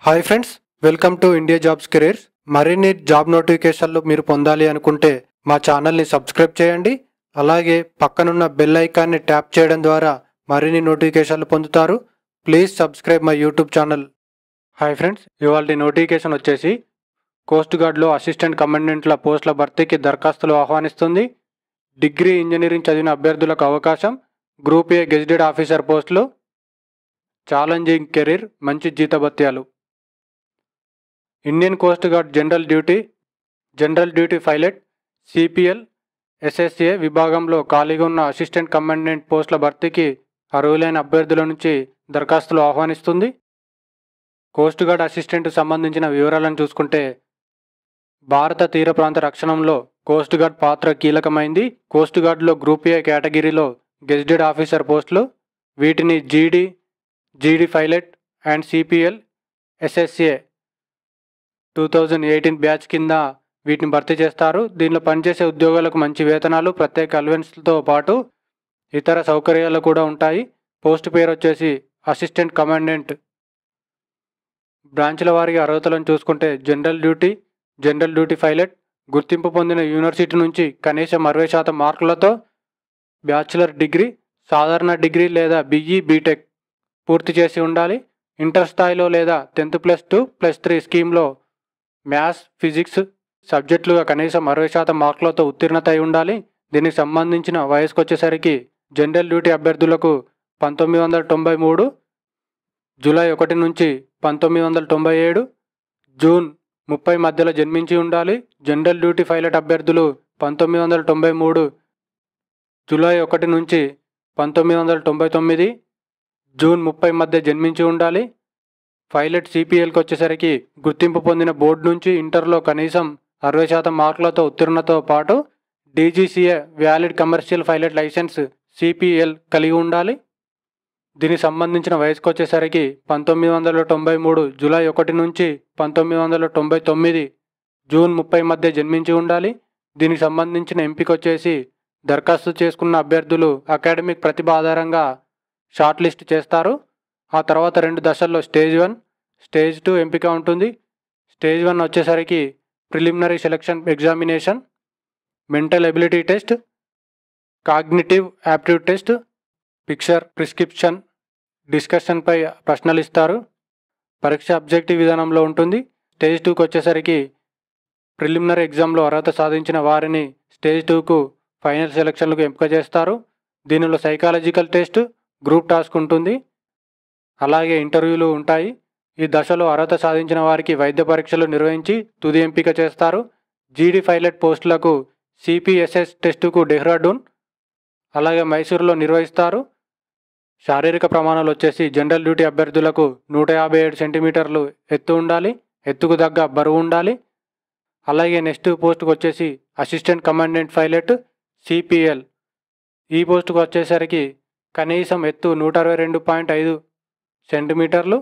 Hi friends welcome to India jobs careers మరిన్ని job నోటిఫికేషన్లు మీరు పొందాలి అనుకుంటే మా ఛానల్ని సబ్స్క్రైబ్ చేయండి అలాగే పక్కనున్న బెల్ ఐకాన్ని ట్యాప్ చేయడం ద్వారా మరిన్ని నోటిఫికేషన్లు పొందుతారు please subscribe my YouTube channel hi friends ఇవాళ నోటిఫికేషన్ వచ్చేసి కోస్ట్ గార్డ్లో అసిస్టెంట్ కమాండెంట్ల పోస్టుల భర్తీకి దరఖాస్తులు ఆహ్వానిస్తుంది డిగ్రీ ఇంజనీరింగ్ చదివిన అభ్యర్థులకు అవకాశం గ్రూప్ ఏ గెజిటెడ్ ఆఫీసర్ పోస్టులు ఛాలెంజింగ్ కెరీర్ మంచి జీతభత్యాలు Indian coast guard general duty general duty pilot CPL SSA విభాగంలో ఖాళీగా ఉన్న అసిస్టెంట్ కమాండెంట్ పోస్టుల భర్తీకి అర్హులైన అభ్యర్థుల నుంచి దరఖాస్తులు ఆహ్వానిస్తుంది కోస్ట్ గార్డ్ అసిస్టెంట్ సంబంధించిన వివరాలను చూసుకుంటే భారత తీర ప్రాంత రక్షణలో కోస్ట్ గార్డ్ పాత్ర కీలకమైంది కోస్ట్ గార్డ్లో గ్రూప్ ఏ కేటగిరీలో గెజిటెడ్ ఆఫీసర్ పోస్టులు వీటిని GD GD pilot and CPL SSA two thousand eighteen batch కింద వీటిని భర్తీ చేస్తారు దీనిలో పనిచేసే ఉద్యోగాలకు మంచి వేతనాలు ప్రత్యేక అలవెన్స్లతో పాటు ఇతర సౌకర్యాలు కూడా ఉంటాయి పోస్ట్ పేరు వచ్చేసి అసిస్టెంట్ కమాండెంట్ బ్రాంచ్ల వారికి అర్హతలను చూసుకుంటే general duty general duty pilot గుర్తింపు పొందిన యూనివర్సిటీ నుంచి కనీసం అరవై శాతం మార్కులతో బ్యాచిలర్ డిగ్రీ సాధారణ డిగ్రీ లేదా బిఈ బీటెక్ పూర్తి చేసి ఉండాలి ఇంటర్ స్థాయిలో లేదా tenth plus two plus three స్కీమ్లో మ్యాథ్స్ ఫిజిక్స్ సబ్జెక్టులుగా కనీసం అరవై శాతం మార్కులతో ఉత్తీర్ణత అయి ఉండాలి దీనికి సంబంధించిన వయసుకు వచ్చేసరికి జనరల్ డ్యూటీ అభ్యర్థులకు పంతొమ్మిది వందల తొంభై మూడు జూలై ఒకటి నుంచి పంతొమ్మిది వందల తొంభై ఏడు జూన్ ముప్పై మధ్యలో జన్మించి ఉండాలి జనరల్ డ్యూటీ పైలట్ అభ్యర్థులు పంతొమ్మిది వందల తొంభై మూడు జూలై ఒకటి నుంచి పంతొమ్మిది వందల తొంభై తొమ్మిది జూన్ ముప్పై మధ్య జన్మించి ఉండాలి పైలట్ సిపిఎల్కి వచ్చేసరికి గుర్తింపు పొందిన బోర్డు నుంచి ఇంటర్లో కనీసం అరవై శాతం మార్కులతో ఉత్తీర్ణతో పాటు DGCA valid commercial pilot licence CPL కలిగి ఉండాలి దీనికి సంబంధించిన వయసుకు వచ్చేసరికి పంతొమ్మిది వందల తొంభై మూడు జూలై ఒకటి నుంచి పంతొమ్మిది వందల తొంభై తొమ్మిది జూన్ ముప్పై మధ్య జన్మించి ఉండాలి దీనికి సంబంధించిన ఎంపిక వచ్చేసి దరఖాస్తు చేసుకున్న అభ్యర్థులు అకాడమిక్ ప్రతిభ ఆధారంగా షార్ట్ లిస్ట్ చేస్తారు ఆ తర్వాత రెండు దశల్లో స్టేజ్ వన్ స్టేజ్ టూ ఎంపిక ఉంటుంది స్టేజ్ వన్ వచ్చేసరికి preliminary selection examination mental ability test cognitive aptitude test picture prescription డిస్కషన్పై ప్రశ్నలు ఇస్తారు పరీక్ష అబ్జెక్టివ్ విధానంలో ఉంటుంది స్టేజ్ టూకి వచ్చేసరికి ప్రిలిమినరీ ఎగ్జామ్లో అర్హత సాధించిన వారిని స్టేజ్ టూకు ఫైనల్ సెలక్షన్లకు ఎంపిక చేస్తారు దీనిలో సైకాలజికల్ టెస్ట్ గ్రూప్ టాస్క్ ఉంటుంది అలాగే ఇంటర్వ్యూలు ఉంటాయి ఈ దశలో అర్హత సాధించిన వారికి వైద్య పరీక్షలు నిర్వహించి తుది ఎంపిక చేస్తారు జీడీ పైలట్ పోస్టులకు సిపిఎస్ఎస్ టెస్టుకు డెహ్రాడూన్ అలాగే మైసూరులో నిర్వహిస్తారు శారీరక ప్రమాణాలు వచ్చేసి జనరల్ డ్యూటీ అభ్యర్థులకు నూట యాభై ఏడు సెంటీమీటర్లు ఎత్తు ఉండాలి ఎత్తుకు తగ్గ బరువు ఉండాలి అలాగే నెక్స్ట్ పోస్టుకు వచ్చేసి అసిస్టెంట్ కమాండెంట్ పైలట్ సిపిఎల్ ఈ పోస్టుకు వచ్చేసరికి కనీసం ఎత్తు నూట అరవై రెండు పాయింట్ ఐదు సెంటీమీటర్లు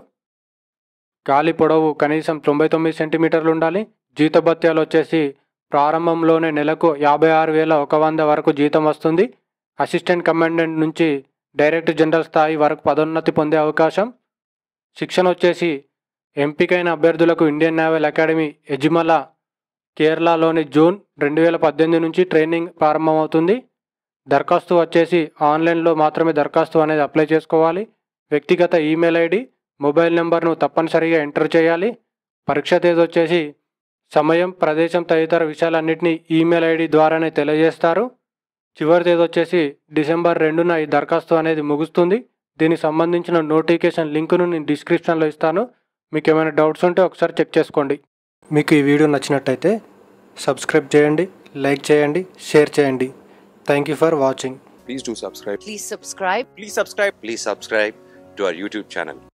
గాలి పొడవు కనీసం తొంభై తొమ్మిది సెంటీమీటర్లు ఉండాలి జీతభత్యాలు వచ్చేసి ప్రారంభంలోనే నెలకు యాభై ఆరు వేల ఒక వంద వరకు జీతం వస్తుంది అసిస్టెంట్ కమాండెంట్ నుంచి డైరెక్టర్ జనరల్ స్థాయి వరకు పదోన్నతి పొందే అవకాశం శిక్షణ వచ్చేసి ఎంపికైన అభ్యర్థులకు ఇండియన్ నేవల్ అకాడమీ ఎజిమల కేరళలోని జూన్ రెండు వేల పద్దెనిమిది నుంచి ట్రైనింగ్ ప్రారంభమవుతుంది దరఖాస్తు వచ్చేసి ఆన్లైన్లో మాత్రమే దరఖాస్తు అనేది అప్లై చేసుకోవాలి వ్యక్తిగత ఈమెయిల్ ఐడి మొబైల్ నెంబర్ను తప్పనిసరిగా ఎంటర్ చేయాలి పరీక్ష తేదీ వచ్చేసి సమయం ప్రదేశం తదితర విషయాలన్నింటినీ ఈమెయిల్ ఐడి ద్వారానే తెలియజేస్తారు చివరి తేదీ వచ్చేసి డిసెంబర్ రెండున ఈ దరఖాస్తు అనేది ముగుస్తుంది దీనికి సంబంధించిన నోటిఫికేషన్ లింకును నేను డిస్క్రిప్షన్లో ఇస్తాను మీకు ఏమైనా డౌట్స్ ఉంటే ఒకసారి చెక్ చేసుకోండి మీకు ఈ వీడియో నచ్చినట్టయితే సబ్స్క్రైబ్ చేయండి లైక్ చేయండి షేర్ చేయండి thank you for watching please do subscribe Please subscribe. Please subscribe. please subscribe to our youtube channel